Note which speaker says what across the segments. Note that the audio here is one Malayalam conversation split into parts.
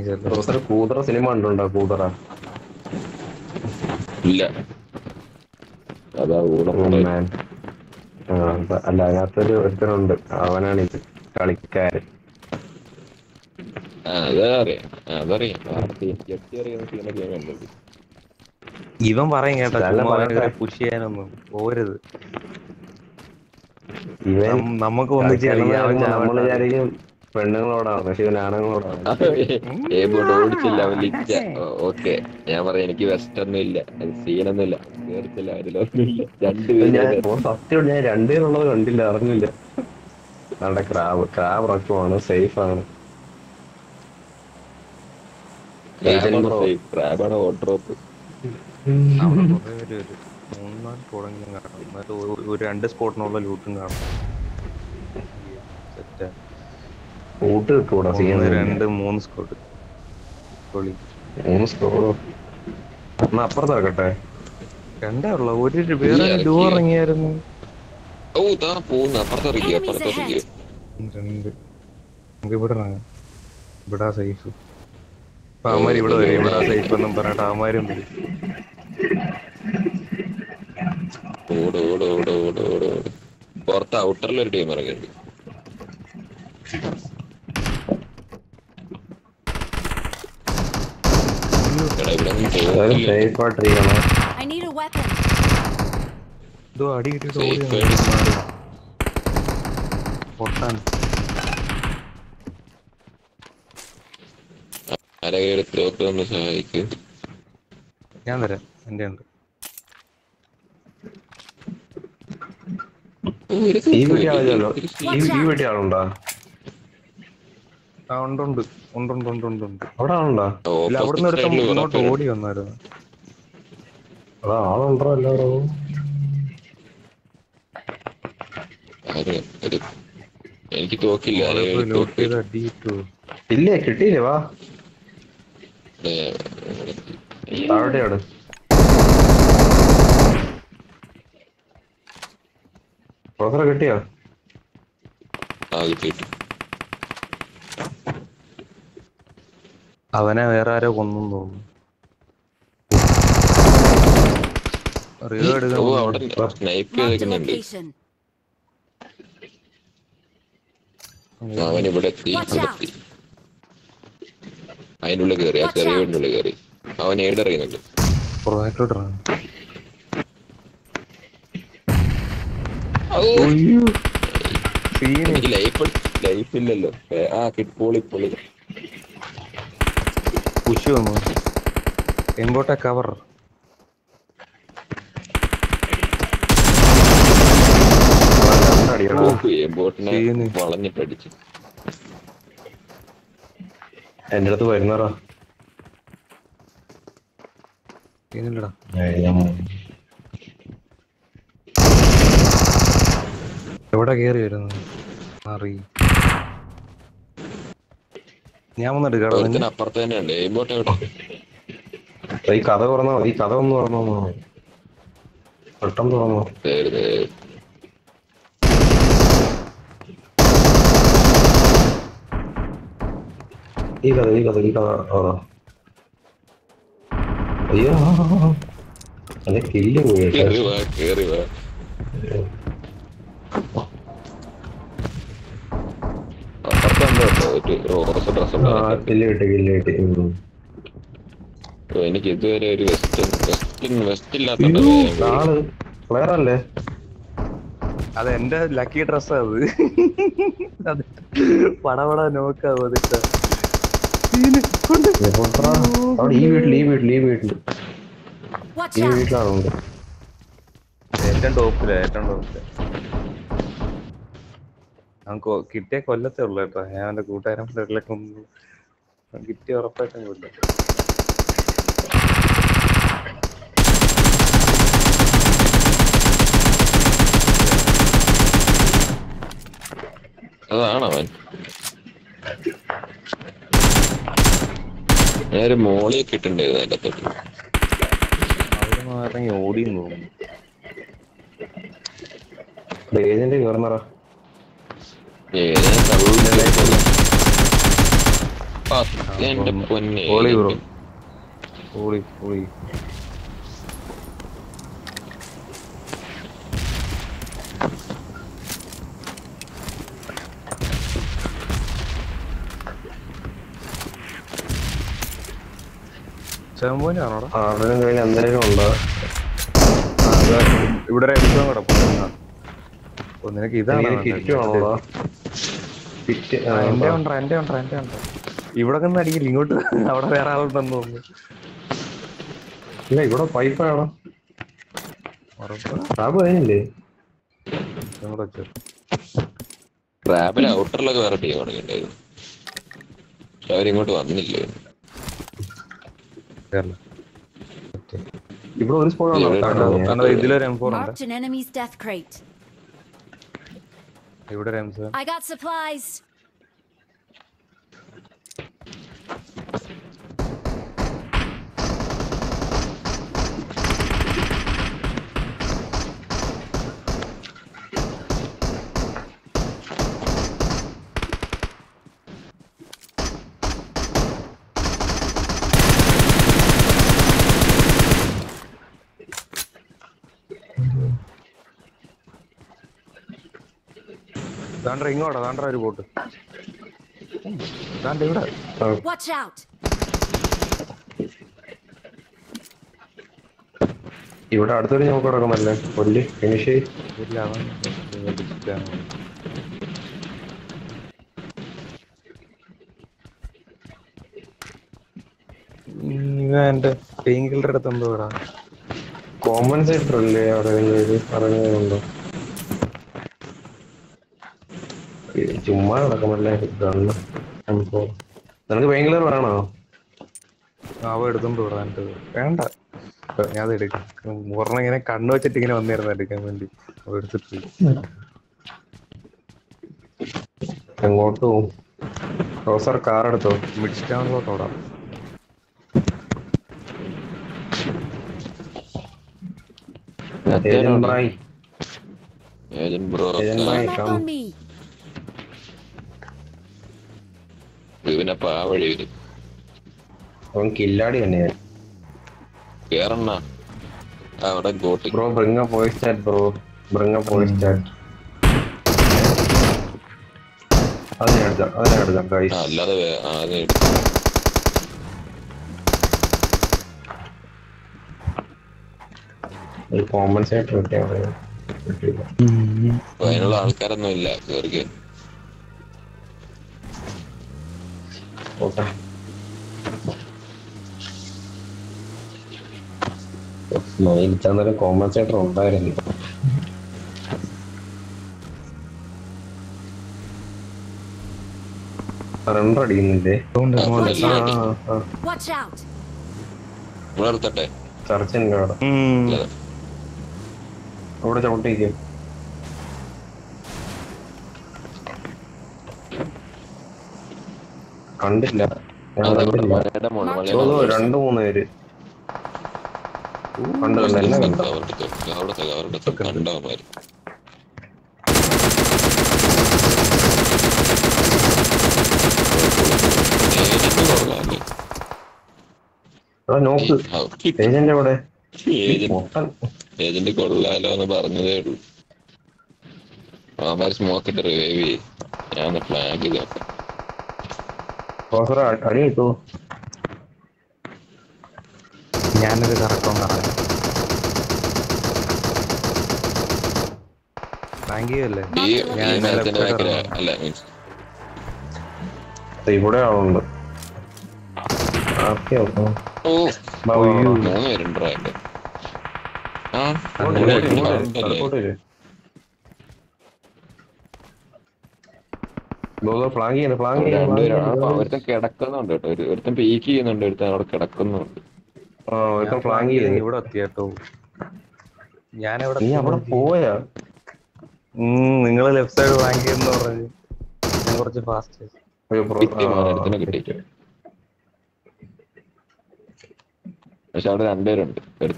Speaker 1: ചെല്ലു
Speaker 2: പ്രൊഫസർ കൂതറ സിനിമ കണ്ടുണ്ടോ കൂതറ
Speaker 3: ഇല്ല അതാ കൂടെ
Speaker 2: Oh, man. ആ, അപ്പ- അല്ല അതിനകത്തൊരു ഒരുത്തനുണ്ട് അവനാണ് ഇത് കളിക്കാരൻ
Speaker 3: ആ അതാ അറിയാം ആ, അതറിയാം വാർത്ത ജപ്തി അറിയുന്ന സീനൊക്കെ ഞാൻ കണ്ടത്
Speaker 1: ഇവൻ പറയും കേട്ടോ
Speaker 2: നല്ല
Speaker 1: ചുമ്മാ
Speaker 2: പടത്തെ.
Speaker 1: അവനെ പുഷ് ചെയ്യാനൊന്നും പോരുത്
Speaker 2: ഇവൻ
Speaker 1: നം- നമുക്ക് ഒന്നിച്ച് കളിക്കാം അവൻ
Speaker 2: നമ്മൾ
Speaker 1: ചാവട്ടെ.
Speaker 2: വിചാരിക്കും പെണ്ണുങ്ങളോടാണ് പക്ഷെ ഇവൻ ആണുങ്ങളോടാണ്
Speaker 3: ഏബോട്ട് ഓടിച്ചില്ല അവൻ ലിറ്റ ഓക്കെ ഞാൻ പറയാം എനിക്ക് വെസ്റ്റ് ഒന്നും ഇല്ല അത് സീനൊന്നും ഇല്ല കേറിച്ചില്ല അതിലൊന്നും ഇല്ല
Speaker 2: ഞാൻ
Speaker 3: രണ്ടുപേരും
Speaker 2: ഓ, സത്യം ഞാൻ രണ്ടുപേരുള്ളത് കണ്ടില്ല അറിഞ്ഞില്ല നമ്മുടെ ക്രാബ് ക്രാബ് റക്കുമാണ് സേഫ് ആണ് Agent bro.
Speaker 3: ക്രാബാണ് ഓട്ടോപ്പ്
Speaker 1: അവിടെ കുറേ പേര് വരും മൂന്നാല് സ്കോഡെങ്കിലും കാണും എന്നിട്ട് ഒരു- ഒരു രണ്ട് സ്പോട്ടിനുള്ള ലൂട്ടും കാണും സെറ്റാ
Speaker 2: കൂട്ട് കിട്ടൂടാ
Speaker 1: ഒന്ന്
Speaker 2: സീൻ
Speaker 1: രണ്ട് മൂന്ന് സ്കോഡ് പൊളി
Speaker 2: മൂന്ന് സ്കോറോ എന്നാ അപ്പുറത്ത് വെക്കട്ടെ
Speaker 1: രണ്ടേ ഉള്ള ഒരു രു- വേറെ
Speaker 3: ഇറക്കിയോ?
Speaker 1: ഡോർ ഇറങ്ങിയായിരുന്നു
Speaker 3: ഓ താ പോകുന്നു അപ്പുറത്തിറക്കി അപ്പുറത്തിറക്കി
Speaker 1: രണ്ട് നമുക്ക് ഇവിടെ ഇറങ്ങാം ഇവിടെ സേഫ് അപ്പൊ അവന്മാർ ഇവിടെ വരും ഇവിടെ സേഫ് എന്നും പറഞ്ഞിട്ട് അവന്മാരും വരും
Speaker 3: ഓട് ഓട് ഓട് ഓട് ഓട് ഓട് പുറത്ത് ഔട്ടറിൽ ഒരു ടീം ഇറങ്ങിയിട്ടുണ്ട് എടാ ഇവിടെ ഒന്നും തോന്നില്ല
Speaker 2: സേഫ് ആയിട്ടിരിക്കണം
Speaker 4: I need a weapon.
Speaker 1: ഇതോ അടി കിട്ടിയിട്ട്
Speaker 3: Safe
Speaker 1: ഓടി
Speaker 3: ആയിട്ട്
Speaker 1: മാറി. പൊട്ടാൻ
Speaker 3: ആരെങ്കിലും എടുത്ത് ഒന്ന് സഹായിക്കും
Speaker 1: ഞാൻ തരാം എന്റെ ഉണ്ട്
Speaker 2: ഈ വീട്ടിൽ ആളല്ലോ ഈ ഈ വീട്ടിൽ ആളുണ്ടോ
Speaker 1: ആ ഉണ്ട് ഉണ്ട് ഉണ്ട് ഉണ്ട് ഉണ്ട് ഉണ്ട് ഉണ്ട്
Speaker 2: അവിടെ ആളുണ്ടോ
Speaker 1: ഇല്ല അവിടുന്ന് എടുത്ത ഇങ്ങോട്ട് ഓടി വന്നായിരുന്നു
Speaker 2: അതാ ആളുണ്ടോ എല്ലാവരും
Speaker 3: എനിക്ക് തോക്കില്ല ആരെങ്കിലും
Speaker 1: ലോക്ക്
Speaker 3: തോക്ക്
Speaker 1: ചെയ്ത് അടി കിട്ടുമോ
Speaker 2: ഇല്ലേ കിട്ടിയില്ലേ വാ
Speaker 3: ഏ,
Speaker 2: താഴോട്ടെ അവിടെ പ്രൊഫസറെ കിട്ടിയോ
Speaker 3: ആ കിട്ടിയിട്ടു
Speaker 1: അവനെ വേറെ ആരോ കൊന്നും തോന്നുന്നു റിയോ എടുക്കാൻ
Speaker 3: ഓ
Speaker 1: പോകുന്നു.
Speaker 3: അവിടെ സ്നൈപ്പ്
Speaker 4: Marked a
Speaker 3: ചെയ്തേക്കുന്നുണ്ട്
Speaker 4: location.
Speaker 3: അവൻ ഇവിടെ എത്തി
Speaker 4: Watch
Speaker 3: ഇവിടെ
Speaker 4: out.
Speaker 3: എത്തി അതിൻ്റെ ഉള്ളിൽ കയറി ആ
Speaker 4: Watch
Speaker 3: ചെറിയ
Speaker 4: out.
Speaker 3: വീടിൻ്റെ ഉള്ളിൽ കയറി അവൻ ഏടറിയുന്നുണ്ട്
Speaker 1: പുറകോട്ട് ഇറങ്ങും സീന്
Speaker 3: എനിക്ക് ലൈഫ് ലൈഫ് ഇല്ലല്ലോ ഏ, ആ കിട്ട് പൊളി പൊളി
Speaker 1: പുഷ് വന്നു എമ്പോട്ട കവർ
Speaker 2: രണ്ടടിയടാ
Speaker 3: ബോട്ടിനെ
Speaker 1: സീന്.
Speaker 3: വളഞ്ഞിട്ടടിച്ചു
Speaker 2: എന്റെ അടുത്ത് വരുന്നറാ
Speaker 1: സീനില്ലടാ എവിടെ കേറി വരുന്നു അറി ഞാൻ വന്നെടുക്കാടോ
Speaker 3: ഒരുത്തിന് അപ്പുറത്ത് തന്നെ ഉണ്ട് എയിംബോട്ട് എവിടെ
Speaker 2: ഈ കഥ തുറന്നോ ഈ കഥ ഒന്ന് തുറന്നോ പെട്ടെന്ന് തുറന്നോ
Speaker 3: ദേ, ദേ.
Speaker 2: ഈ കഥ ഈ കഥ ഈ കഥ തുറ അയ്യോ അതെ കില്ല് പോയി
Speaker 3: കേറി വാ കേറി വാ അപ്പുറത്തുണ്ട് കേട്ടോ ഒരു റോസ് ഡ്രസ്
Speaker 2: ആ കില്ല് കിട്ടി കില്ല് കിട്ടി ഉം.
Speaker 3: എനിക്ക് ഇതുവരെ ഒരു വെസ്റ്റേൺ വെസ്റ്റേൺ വെസ്റ്റ്
Speaker 2: അയ്യോ,
Speaker 3: ഇല്ലാത്ത
Speaker 2: ആള് ക്ലിയർ അല്ലേ
Speaker 1: അത് എന്റെ ലക്കി ഡ്രസ് അത് അത് പടപട നോക്കാവോ അതിട്ട്
Speaker 2: എപ്പോഴാ? അവിടെ ഈ വീട്ടിൽ ഈ വീട്ടിൽ ഈ വീട്ടിൽ
Speaker 4: Watch
Speaker 2: ഈ
Speaker 4: out.
Speaker 2: വീട്ടിലാണുണ്ട്
Speaker 1: ഏറ്റവും ടോപ്പില് ഏറ്റവും ടോപ്പില് നമുക്ക് കിട്ടിയ കൊല്ലത്തേ ഉള്ളു കേട്ടോ ഞാൻ എന്റെ കൂട്ടുകാരൻ ഫ്ലഡിലൊക്കെ ഒന്ന് കിട്ടിയ ഉറപ്പായിട്ടും കൊല്ലം
Speaker 3: അതാണ് അവൻ ഞാനൊരു മോളിയൊക്കെ ഇട്ടുണ്ടായിരുന്നു അതിന്റെ തൊട്ട്
Speaker 1: അവിടെ ഇറങ്ങി ഓടിയെന്ന് തോന്നുന്നു
Speaker 2: ഏജന്റ് കയറുന്നറ
Speaker 3: എന്റെ പൊന്നെ
Speaker 1: പോളി ബ്രോ പോളി പോളി ചെമ്പോനാണോടാ
Speaker 2: ആരുടെയും കയ്യിൽ എന്തെങ്കിലും ഉണ്ടോ
Speaker 1: ഇവിടെ ഒരു എക്സാം കിടപ്പുണ്ട് ഓ നിനക്ക് ഇതാണ്
Speaker 2: എനിക്ക് കിറ്റ് വേണോടാ കിറ്റ്
Speaker 1: ആ, എന്റെ ഉണ്ടോ എന്റെ ഉണ്ടോ എന്റെ ഉണ്ടോ ഇവിടെ നിന്ന് അടിക്കില്ല ഇങ്ങോട്ട് അവിടെ വേറെ ആളുണ്ടെന്ന് തോന്നുന്നു
Speaker 2: ഇല്ല ഇവിടെ പൈപ്പാണോ
Speaker 1: ഉറപ്പാ?
Speaker 2: ടാബ് കഴിഞ്ഞില്ലേ
Speaker 1: ഇങ്ങോട്ട് വെച്ചോ.
Speaker 3: റാബിൽ ഔട്ടറിലൊക്കെ വേറെ ടീം തുടങ്ങിയിട്ടുണ്ടായിരുന്നു പക്ഷെ അവരിങ്ങോട്ട് വന്നില്ല
Speaker 1: കേറില്ല.
Speaker 2: ഇവിടെ ഒരു സ്പോട്ട്
Speaker 3: ഇവിടെ
Speaker 1: കണ്ടോ?
Speaker 2: ആണോ
Speaker 1: കണ്ടോ? ഇതിലൊരു എം ഫോർ ഉണ്ട്
Speaker 4: Marked an enemy's death crate.
Speaker 1: ഇവിടെ ഒരു M seven
Speaker 4: I got supplies.
Speaker 1: ദാണ്ട ഇങ്ങോട്ടാ ദാണ്ട ഒരു ബോട്ട് ദാണ്ട ഇവിടെ
Speaker 4: Watch out.
Speaker 2: ഇവിടെ അടുത്തൊരു നമുക്ക് കിടക്കുന്നല്ലേ കൊല്ലി ഫിനിഷ്
Speaker 1: ഇല്ല അവൻ വെച്ചിട്ടാണ്. ഇവൻ എന്റെ പെയിൻ കില്ലർ അടുത്ത് എന്തോ ഇടാ
Speaker 2: കോമ്പൻസേറ്റർ അല്ലേ അവിടെ പറയുന്നുണ്ടോ ചുമ്മാ കിടക്കുമല്ലേ ഗണ്ണ് M4. നിനക്ക് ഭയങ്കര വേണോ
Speaker 1: അവ എടുത്തോണ്ട് വിടാ എന്റെ വേണ്ട ഞാൻ അത് എടുക്കാം ഒരെണ്ണം ഇങ്ങനെ കണ്ണു വെച്ചിട്ട് ഇങ്ങനെ വന്നിരുന്നു എടുക്കാൻ വേണ്ടി അവ എടുത്തിട്ട് പോയി.
Speaker 2: എങ്ങോട്ട് പോവും റോസർ കാർ എടുത്തോ
Speaker 1: മിഡ് സ്റ്റാമിലോട്ട് ഓടാം
Speaker 2: ഏജന്റ് ബ്രായി
Speaker 3: ഏജന്റ് ബ്രോ
Speaker 2: ഏജന്റ് ബ്രായി
Speaker 4: Back
Speaker 2: കം
Speaker 4: on me.
Speaker 3: ഇവനപ്പ ആ വഴി വരും
Speaker 2: അവൻ കില്ലാടി തന്നെയാണ്
Speaker 3: കേറണ്ണ അവിടെ ഗോട്ടി
Speaker 2: bro bring a voice chat bro bring a voice chat അത് ഞാൻ എടുക്കാം അത് ഞാൻ എടുക്കാം
Speaker 3: ആ,
Speaker 2: ഗൈസ്
Speaker 3: അല്ലാതെ വേ- ആ, അത് എടുത്തു.
Speaker 2: ഒരു കോമ്പൻസേറ്റർ കിട്ടിയാൽ മതി. കിട്ടിയില്ല
Speaker 3: അപ്പൊ അതിനുള്ള ആൾക്കാരൊന്നും ഇല്ല കേറിക്ക്
Speaker 2: ഓക്കെ മയിലിച്ചാന്നൊരു കോമ്പൻസേറ്റർ ഉണ്ടായിരുന്നു റണ്ടർ അടിക്കുന്നില്ലേ
Speaker 1: അതുകൊണ്ട് ഇങ്ങോട്ട്
Speaker 2: ആ ആ, ആ
Speaker 4: Watch out.
Speaker 3: നമ്മളെടുത്തട്ടെ
Speaker 2: ചർച്ചിന്റെ അവിടെ
Speaker 1: ഉം.
Speaker 3: ഇല്ല.
Speaker 2: അവിടെ ചവിട്ടിക്കും കണ്ടില്ല ഞാൻ
Speaker 3: അത് അവിടെ
Speaker 2: കണ്ടില്ല
Speaker 3: മലയുടെ മുകളിൽ
Speaker 4: Mark
Speaker 2: ഓ,
Speaker 3: മലയുടെ
Speaker 2: രണ്ടു മൂന്ന് പേര് കണ്ടു കണ്ടു എല്ലാം കണ്ടു
Speaker 3: അവിടുത്തെ അവിടുത്തെ അവിടുത്തെ കണ്ടവന്മാര് ഏജന്റ് കൊള്ളാല്ലേ
Speaker 2: എടാ നോക്ക് ഏജന്റ് എവിടെ
Speaker 3: ഏജന്റ്
Speaker 2: പൊട്ടൻ
Speaker 3: ഏജന്റ് കൊള്ളാലോ എന്ന് പറഞ്ഞതേ ഉള്ളൂ അവന്മാര് സ്മോക്ക് ഇട്ട് റിവൈവ് ചെയ്യും ഞാൻ ഫ്ലാഗ് ചെയ്ത് നോക്കാം
Speaker 2: പ്രൊഫസർ അടി കിട്ടുമോ
Speaker 1: ഞാനൊരു കറക്കം പറയാം താങ്ക് യു അല്ലേ
Speaker 3: ഈ
Speaker 1: ഞാൻ
Speaker 3: ഈ മരത്തിന്റെ
Speaker 1: left side
Speaker 3: ബാക്കില്
Speaker 1: ഇറങ്ങാം.
Speaker 3: അല്ല മീൻസ്
Speaker 2: ഇവിടെ ആളുണ്ട് ആർക്കെ നോക്കാം
Speaker 3: ഓ
Speaker 2: ബാ, ബാ, ബാ.
Speaker 3: മൂന്ന് പേരുണ്ടോ എന്റെ ആ
Speaker 2: ഇങ്ങോട്ട്
Speaker 3: ഇവിടെ
Speaker 2: വരൂ, ഇങ്ങോട്ട് വരൂ,
Speaker 3: ഉണ്ടല്ലേ?
Speaker 2: ഇങ്ങോട്ട് വരൂ. ബോധോ പ്ലാൻ ചെയ്യുന്നു പ്ലാൻ
Speaker 3: അവിടെ രണ്ടുപേരും ആ, അപ്പൊ
Speaker 2: ചെയ്യുന്നു
Speaker 3: ഒരുത്തൻ കിടക്കുന്നുണ്ട് കേട്ടോ ഒരു- ഒരുത്തൻ പീക്ക് ചെയ്യുന്നുണ്ട് ഒരുത്തൻ അവിടെ കിടക്കുന്നുണ്ട്
Speaker 2: ആ ഒരുത്തൻ
Speaker 1: ഞാൻ
Speaker 2: പ്ലാൻ
Speaker 1: flank ചെയ്ത്
Speaker 2: ചെയ്യുന്നു
Speaker 1: ഇവിടെ എത്തിയേട്ടോ ഞാനിവിടെ
Speaker 2: നീ അവിടെ പോയാ
Speaker 1: നിങ്ങൾ ലെഫ്റ്റ് സൈഡ് ഫ്ലാങ്ക് ചെയ്യുന്ന പറഞ്ഞു ഞാൻ കുറച്ച് ഫാസ്റ്റ്
Speaker 2: അയ്യോ, ബ്രോ,
Speaker 3: കിട്ടി,
Speaker 2: ആ,
Speaker 3: മോനെ, ഒരുത്തനെ കിട്ടി.
Speaker 2: കിട്ടി.
Speaker 3: പക്ഷെ അവിടെ രണ്ടുപേരുണ്ട് ഒരു-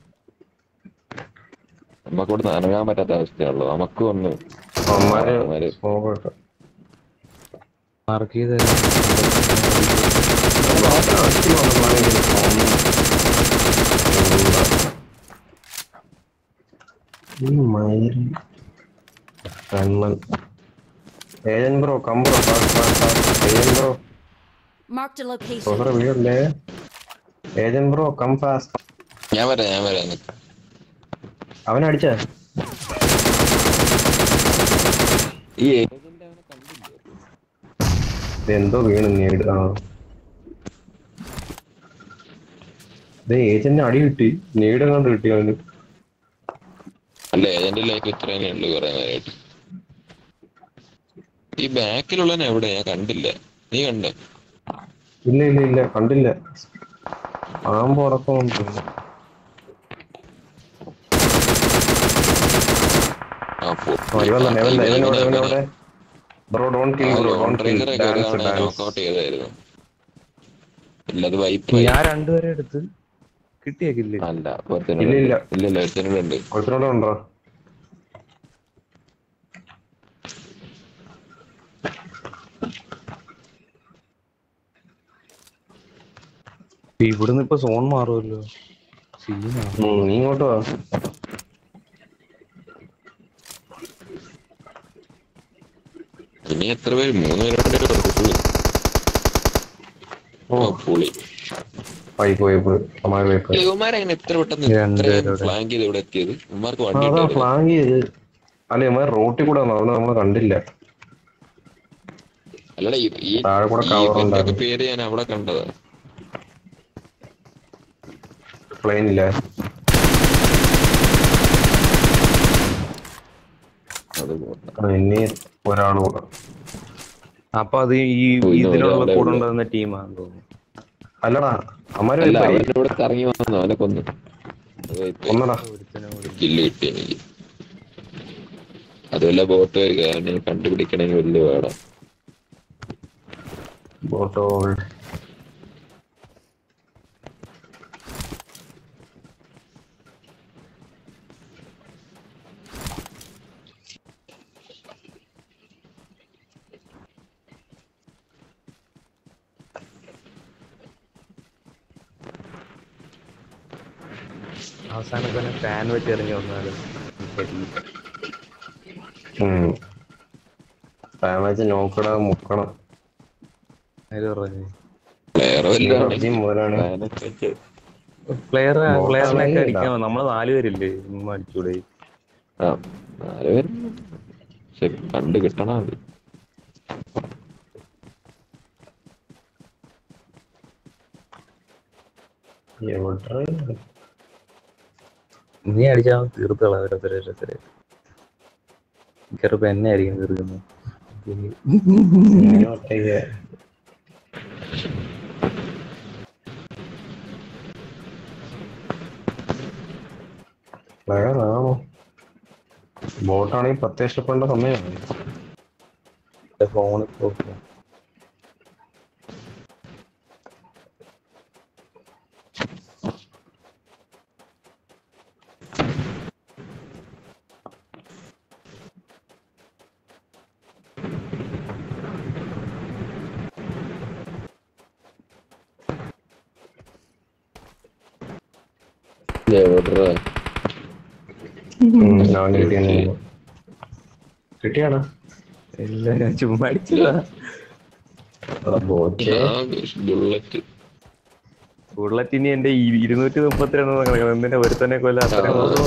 Speaker 3: നമുക്കിവിടെ നനയാൻ പറ്റാത്ത അവസ്ഥയുള്ളൂ നമുക്ക് ഒന്ന്
Speaker 2: അവന്മാര്
Speaker 3: അവന്മാര്
Speaker 2: smoke ഇട്ടു.
Speaker 1: മാർക്ക് ചെയ്ത്
Speaker 2: ലാസ്റ്റിൽ വന്നപ്പോഴാണെങ്കിൽ ഈ മയില് കണ്ണൻ ഏജൻ ബ്രോ കമ്പ്രോ agent bro
Speaker 4: Marked a location.
Speaker 2: സോദര വീടല്ലേ ഏജൻ ബ്രോ കം ഫാസ്റ്റ്
Speaker 3: ഞാൻ വരാം ഞാൻ വരാം നിക്ക്.
Speaker 2: അവനടിച്ച
Speaker 3: ഈ ഏജന്റ് അവനെ കണ്ടില്ലേ
Speaker 2: എന്തോ വീണ് നേരിട് ആ ഇത് ഏജന്റ് അടി കിട്ടി നേട് കണ്ട് കിട്ടി അവന്
Speaker 3: അല്ല ഏജന്റ് ലൈഫ് ഇത്ര തന്നെ ഉള്ളു കുറെ നേരമായിട്ട് ഈ ബാക്കിലുള്ളവൻ എവിടെ ഞാൻ കണ്ടില്ല നീ കണ്ടോ
Speaker 2: ഇല്ല ഇല്ല ഇല്ല കണ്ടില്ല ആമ്പോ അടക്കം തോന്നുന്നു
Speaker 3: ആ പോ-
Speaker 2: ആ, ഇവൻ തന്നെ ഇവൻ തന്നെ ഇവൻ എവിടെ ഇവൻ
Speaker 3: ഇവനെ-
Speaker 2: എവിടെ ബ്രോ ഡോൺ കിൽ
Speaker 3: ആ
Speaker 2: ബ്രോ ഡോൺ
Speaker 3: ലോൺ
Speaker 2: കിൽ
Speaker 3: ട്രേസറൊക്കെ ഒരു
Speaker 2: ഡാൻസ്
Speaker 3: തവണ
Speaker 2: ഡാൻസ്
Speaker 3: നോക്കൗട്ട് ചെയ്തായിരുന്നു ഇല്ല അത് വൈപ്പ്
Speaker 1: ഞാൻ രണ്ടുപേരെ എടുത്ത് കിട്ടിയേക്കില്ലേ
Speaker 3: അല്ല ഒരുത്തനോട്
Speaker 2: ഇല്ല, ഇല്ല.
Speaker 3: ഇല്ല ഇല്ല ഒരുത്തനോടുണ്ട്
Speaker 2: ഒരുത്തനോടെ ഉണ്ടോ
Speaker 1: ഇവിടുന്ന് ഇപ്പൊ സോൺ മാറുമല്ലോ സീനാ
Speaker 2: ഉം, നീ ഇങ്ങോട്ട് വാ
Speaker 3: ഇനി എത്ര പേര് മൂന്ന് പേരോടെ ഉള്ളൂ
Speaker 2: ഓ
Speaker 3: ഓ, പുളി
Speaker 2: പോയി പോയി പോയി അമ്മായി പോയി പോയി
Speaker 3: ഇവന്മാരെങ്ങനെ എത്ര പെട്ടെന്ന്
Speaker 1: രണ്ട്
Speaker 3: ഇത്രയും
Speaker 1: പേരോടെ.
Speaker 3: ഫ്ലാങ്ക് ചെയ്ത് ഇവിടെ എത്തിയത് ഇവന്മാർക്ക് വണ്ടി
Speaker 2: അതാ
Speaker 3: ഉണ്ടായിരുന്നു.
Speaker 2: ഫ്ലാങ്ക് ചെയ്ത് അല്ല ഇവന്മാർ റോട്ടിൽ കൂടെ വന്നു അതുകൊണ്ട് നമ്മള് കണ്ടില്ല
Speaker 3: അല്ലടാ ഈ ഈ
Speaker 2: താഴെ കൂടെ
Speaker 3: ഈ
Speaker 2: cover
Speaker 3: ഇവന്റെയൊക്കെ
Speaker 2: ഉണ്ടായിരുന്നു.
Speaker 3: പേര് ഞാൻ അവിടെ കണ്ടതാ
Speaker 2: പ്ലെയിൻ ഇല്ല
Speaker 3: അത് പോട്ടെ.
Speaker 2: ആ, ഇനി ഒരാൾ കൂടെ
Speaker 1: അപ്പൊ അത് ഈ
Speaker 3: ഓ, ഇന്ന്
Speaker 1: ഇതിലുള്ള
Speaker 3: ഒരാളെ
Speaker 1: കൂടെ
Speaker 3: ഉള്ളൂ.
Speaker 1: ഉണ്ടാകുന്ന ടീമാന്ന് തോന്നുന്നു
Speaker 2: അല്ലടാ അമ്മാര്
Speaker 3: അല്ല
Speaker 2: പോയി
Speaker 3: അവരുടെ കൂടെ കറങ്ങി വന്നു അവനെ കൊന്നു അത് പോയി.
Speaker 2: ഒന്നടാ
Speaker 1: ഒരുത്തനെ കൂടി.
Speaker 3: കില്ല് കിട്ടി എനിക്ക് അതുമല്ല ബോട്ട് വരിക അവനെ കണ്ടുപിടിക്കണമെങ്കിൽ വലിയ പാടാ
Speaker 2: ബോട്ടോ
Speaker 1: അവസാനം തന്നെ ഫാൻ വെച്ച് ഇറങ്ങി വന്നാലും
Speaker 2: ഡാമേജ് നോക്കട മുക്കണം
Speaker 1: അതില് പറഞ്ഞു
Speaker 3: വേറെ
Speaker 2: ഈ മുതലാണ്
Speaker 1: പ്ലെയർ
Speaker 2: Bot
Speaker 1: പ്ലെയറിനൊക്കെ
Speaker 2: ആണെങ്കിൽ
Speaker 1: അടിക്കാൻ നമ്മള് നാല് പേരില്ലേ ഉമ്മ അടിച്ചൂടെ
Speaker 3: ആ നാല് പേര് പക്ഷെ കണ്ട് കിട്ടണം അത്
Speaker 2: എവിടെ
Speaker 1: നീ അടിച്ചാ തീർത്തുകളാ ഓരോരുത്തരെ ഓരോരുത്തരെ മിക്കറിപ്പോ എന്നെ ആയിരിക്കും തീർക്കുന്നത്
Speaker 2: നീ ഒറ്റയ്ക്ക് പ്ലെയർ ആണോ ബോട്ടാണെങ്കിൽ പ്രത്യക്ഷപ്പെടേണ്ട സമയമാണ്
Speaker 1: ഫോണ്
Speaker 3: എവിടെടാ?
Speaker 2: ഞാൻ കിട്ടിയ കിട്ടിയാടാ
Speaker 1: ഇല്ല ഞാൻ ചുമ്മാ അടിച്ചതാ
Speaker 2: ബോച്ചേ
Speaker 3: ആ, ബുള്ളറ്റ്
Speaker 1: ബുള്ളറ്റ് ഇനി എന്റെ ഈ ഇരുന്നൂറ്റി മുപ്പത്തിരണ്ട് കിടക്കുന്നത് എന്തിനാ ഒരുത്തനെ കൊല്ല അത്ര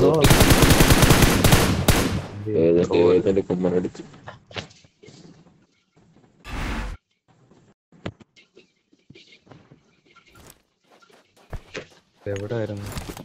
Speaker 3: ഏജന്റ് ഏജന്റ് കുമ്മനടിച്ചു
Speaker 1: എവിടെ ആയിരുന്നു